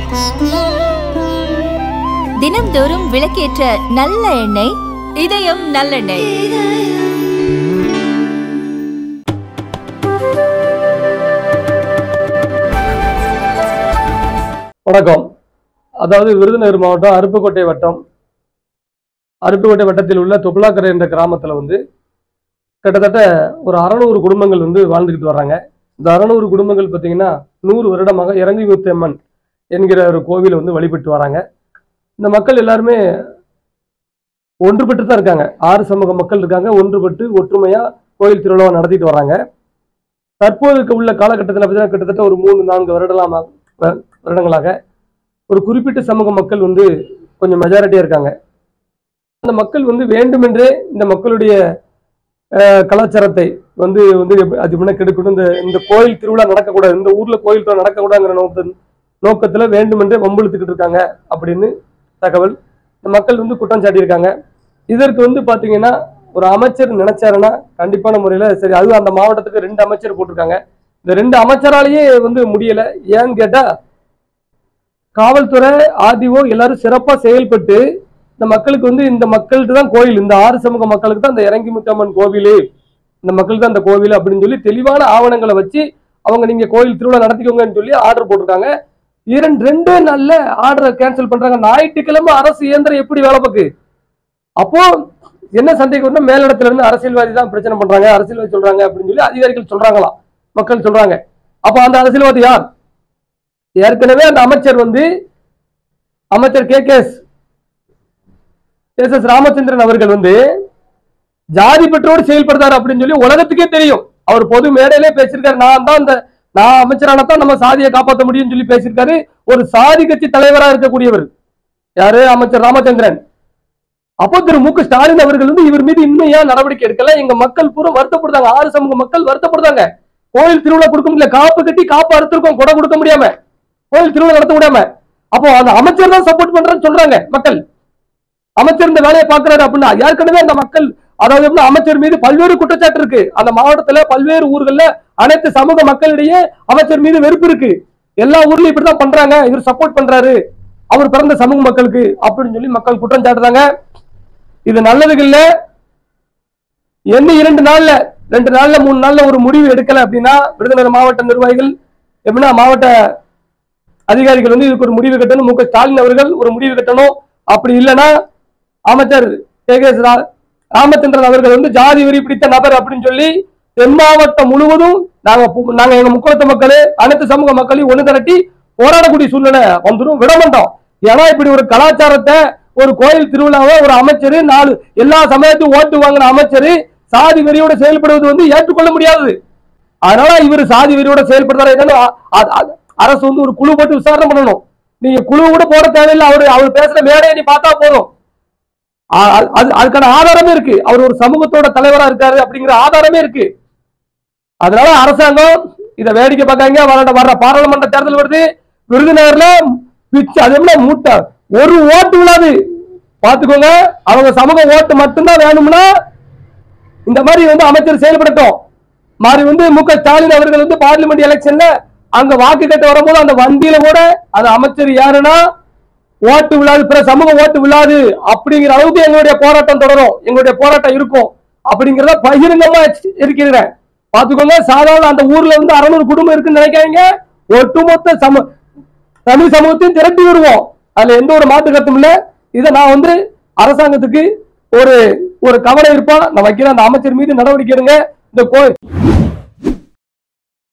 தினம்தோறும் விளக்கேற்ற நல்ல எண்ணெய் இதயம் நல்லெண்ணெய் வணக்கம் அதாவது விருதுநகர் மாவட்டம் அருப்புக்கோட்டை வட்டம் அருப்புக்கோட்டை வட்டத்தில் உள்ள தொப்புலாக்கரை என்ற கிராமத்தில் வந்து கிட்டத்தட்ட ஒரு அறநூறு குடும்பங்கள் வந்து வாழ்ந்துக்கிட்டு வர்றாங்க இந்த அறநூறு குடும்பங்கள் பார்த்தீங்கன்னா நூறு வருடமாக இறங்கி முத்தம்மன் என்கிற ஒரு கோவிலை வந்து வழிபட்டு வராங்க இந்த மக்கள் எல்லாருமே ஒன்றுபட்டு தான் இருக்காங்க ஆறு சமூக மக்கள் இருக்காங்க ஒன்றுபட்டு ஒற்றுமையாக கோயில் திருவிழாவை நடத்திட்டு வராங்க தற்போதைக்கு உள்ள காலகட்டத்தில் பார்த்தீங்கன்னா கிட்டத்தட்ட ஒரு மூணு நான்கு வருடலாமா வருடங்களாக ஒரு குறிப்பிட்ட சமூக மக்கள் வந்து கொஞ்சம் மெஜாரிட்டியாக இருக்காங்க அந்த மக்கள் வந்து வேண்டுமென்றே இந்த மக்களுடைய அஹ், கலாச்சாரத்தை வந்து வந்து எப்ப- அது முன்ன கெடுக்கணும் இந்த இந்த கோயில் திருவிழா நடக்கக்கூடாது இந்த ஊர்ல கோயில் திருவிழா நடக்கக்கூடாதுங்கிற நோக்க நோக்கத்துல வேண்டுமென்றே வம்புழுத்துக்கிட்டு இருக்காங்க அப்படின்னு தகவல் இந்த மக்கள் வந்து குற்றம் சாட்டியிருக்காங்க இதற்கு வந்து பாத்தீங்கன்னா ஒரு அமைச்சர் நினைச்சாருன்னா கண்டிப்பான முறையில சரி அது அந்த மாவட்டத்துக்கு ரெண்டு அமைச்சர் போட்டிருக்காங்க இந்த ரெண்டு அமைச்சராலேயே வந்து முடியல ஏன்னு கேட்டா காவல்துறை ஆர்டிஓ எல்லாரும் சிறப்பா செயல்பட்டு இந்த மக்களுக்கு வந்து இந்த மக்கள்கிட்ட தான் கோயில் இந்த ஆறு சமூக மக்களுக்கு தான் இந்த இறங்கி முத்தம்மன் கோவில் இந்த மக்களுக்கு தான் இந்த கோவில் அப்படின்னு சொல்லி தெளிவான ஆவணங்களை வச்சு அவங்க நீங்க கோயில் திருவிழா நடத்திக்கோங்கன்னு சொல்லி ஆர்டர் போட்டிருக்காங்க இரண்டு ரெண்டே நாள்ல ஆர்டரை கேன்சல் பண்றாங்க ஞாயிற்றுக்கிழமை அரசு இயந்திரம் எப்படி வேலை பார்க்கு அப்போ என்ன சந்தேகம்னா மேலிடத்துல இருந்து அரசியல்வாதி தான் பிரச்சனை பண்றாங்க அரசியல்வாதி சொல்றாங்க அப்படின்னு சொல்லி அதிகாரிகள் சொல்றாங்களாம் மக்கள் சொல்றாங்க அப்ப அந்த அரசியல்வாதி யார் ஏற்கனவே அந்த அமைச்சர் வந்து அமைச்சர் K K S S Ramachandran அவர்கள் வந்து ஜாதி பெற்றோடு செயல்படுறாரு அப்படின்னு சொல்லி உலகத்துக்கே தெரியும் அவர் பொது மேடையிலே பேசியிருக்காரு நான் தான் இந்த நான் அமைச்சரான தான் நம்ம சாதியை காப்பாற்ற முடியும்னு சொல்லி பேசியிருக்காரு ஒரு சாதி கட்சி தலைவரா இருக்கக்கூடியவர் யாரு அமைச்சர் ராமச்சந்திரன் அப்போ திரு மு க ஸ்டாலின் அவர்கள் வந்து இவர் மீது இன்னும் ஏன் நடவடிக்கை எடுக்கல எங்க மக்கள் பூரா வருத்தப்படுறாங்க ஆறு சமூக மக்கள் வருத்தப்படுறாங்க கோயில் திருவிழா கொடுக்க முடியல காப்பு கட்டி காப்பு அறுத்திருக்கோம் கொடை கொடுக்க முடியாம கோயில் திருவிழா நடத்த முடியாம அப்போ அந்த அமைச்சர் தான் சப்போர்ட் பண்றேன்னு சொல்றாங்க மக்கள் அமைச்சர் இந்த வேலையை பாக்குறாரு அப்படின்னா ஏற்கனவே அந்த மக்கள் அதாவது எப்படின்னா அமைச்சர் மீது பல்வேறு குற்றச்சாட்டு இருக்கு அந்த மாவட்டத்துல பல்வேறு ஊர்கள்ல அனைத்து சமூக மக்களிடையே அமைச்சர் மீது வெறுப்பு இருக்கு எல்லா ஊர்லயும் இப்படிதான் பண்றாங்க இவர் சப்போர்ட் பண்றாரு அவர் பிறந்த சமூக மக்களுக்கு அப்படின்னு சொல்லி மக்கள் குற்றம் சாட்டுறாங்க இது நல்லதுக்கு இல்ல என்ன இரண்டு நாள்ல ரெண்டு நாள்ல மூணு நாள்ல ஒரு முடிவு எடுக்கல அப்படின்னா விருதுநகர் மாவட்ட நிர்வாகிகள் எப்படின்னா மாவட்ட அதிகாரிகள் வந்து இதுக்கு ஒரு முடிவு கட்டணும் மு க ஸ்டாலின் அவர்கள் ஒரு முடிவு கட்டணும் அப்படி இல்லைன்னா அமைச்சர் கே கே ரா- ராமச்சந்திரன் அவர்கள் வந்து ஜாதி வெறி பிடித்த நபர் அப்படின்னு சொல்லி தென் மாவட்டம் முழுவதும் நாங்க பு- நாங்க எங்க முக்குளத்து மக்கள் அனைத்து சமூக மக்களையும் ஒண்ணு திரட்டி போராடக்கூடிய சூழ்நிலை வந்துடும் விட மாட்டோம் ஏன்னா இப்படி ஒரு கலாச்சாரத்தை ஒரு கோயில் திருவிழாவை ஒரு அமைச்சர் நாலு எல்லா சமயத்தையும் ஓட்டு வாங்கின அமைச்சர் சாதி வெறியோட செயல்படுவது வந்து ஏற்றுக்கொள்ள முடியாது அதனால இவர் சாதி வெறியோட செயல்படுறாரு என்னன்னு அ- அ- அ- அரசு வந்து ஒரு குழு போட்டு விசாரணை பண்ணணும் நீங்க குழு கூட போட தேவையில்லை அவரு அவர் பேசுற மேடையை நீ பார்த்தா போதும் ஆ- அது- அது அதுக்கான ஆதாரமே இருக்கு அவர் ஒரு சமூகத்தோட தலைவரா இருக்காரு அப்படிங்கிற ஆதாரமே இருக்கு அதனால அரசாங்கம் இதை வேடிக்கை பார்க்காங்க வர வர்ற பாராளுமன்ற தேர்தல் வருது விருதுநகர்ல பிச்சு அது என்ன மூட்டை ஒரு ஓட்டு விழாது பாத்துக்கோங்க அவங்க சமூக ஓட்டு மட்டும்தான் வேணும்னா இந்த மாதிரி வந்து அமைச்சர் செயல்படட்டும் மாதிரி வந்து மு க ஸ்டாலின் அவர்கள் வந்து பார்லிமெண்ட் எலெக்ஷன்ல அங்க வாக்கு கேட்டு வரும்போது அந்த வண்டியில கூட அந்த அமைச்சர் யாருன்னா ஓட்டு விழாது பிற சமூக ஓட்டு விழாது அப்படிங்கிற அளவுக்கு எங்களுடைய போராட்டம் தொடரும் எங்களுடைய போராட்டம் இருக்கும் அப்படிங்கிறத பகிரங்கமா எச்ச- இருக்கிறேன் பாத்துக்கோங்க சாதாரண அந்த ஊர்ல வந்து அறுநூறு குடும்பம் இருக்குன்னு நினைக்காதீங்க ஒட்டுமொத்த சம தமிழ் சமூகத்தையும் திரட்டி வருவோம் அதுல எந்த ஒரு மாற்று கருத்தும் இல்ல இதை நான் வந்து அரசாங்கத்துக்கு ஒரு ஒரு கவலை இருப்பா நான் வைக்கிறேன் அந்த அமைச்சர் மீது நடவடிக்கை எடுங்க இந்த கோயில்